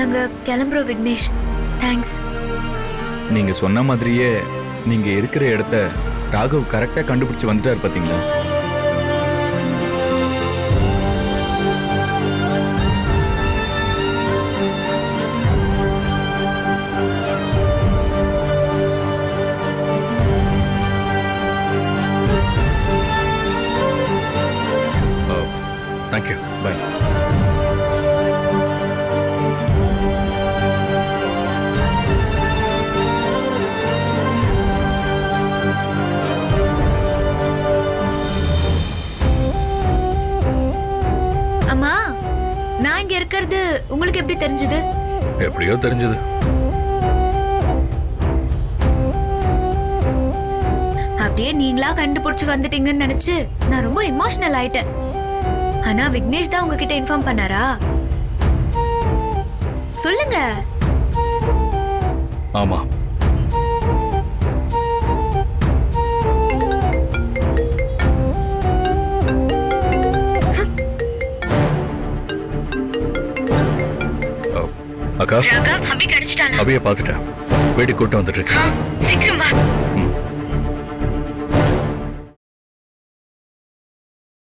நாங்க கிளம்புறோம் விக்னேஷ் தேங்க்ஸ் நீங்க சொன்ன மாதிரியே நீங்க இருக்கிற இடத்த ராகவ் கரெக்டா கண்டுபிடிச்சு வந்துட்டாரு பாத்தீங்களா தேங்க்யூ பாய் அம்மா நான் இங்க இருக்கிறது உங்களுக்கு எப்படி தெரிஞ்சது எப்படியோ தெரிஞ்சது அப்படியே நீங்களா கண்டுபிடிச்சு வந்துட்டீங்கன்னு நினைச்சு நான் ரொம்ப எமோஷனல் ஆயிட்டேன் ஆனா விக்னேஷ் தான் உங்ககிட்ட இன்ஃபார்ம் பண்ணாரா சொல்லுங்க ஆமா ஓ, அக்கா ராகவ் அபி கிடைச்சிட்டாளா அபிய பார்த்துட்டேன் வீட்டுக்கு கூட்டு வந்துட்டு இருக்கேன் சீக்கிரம் வா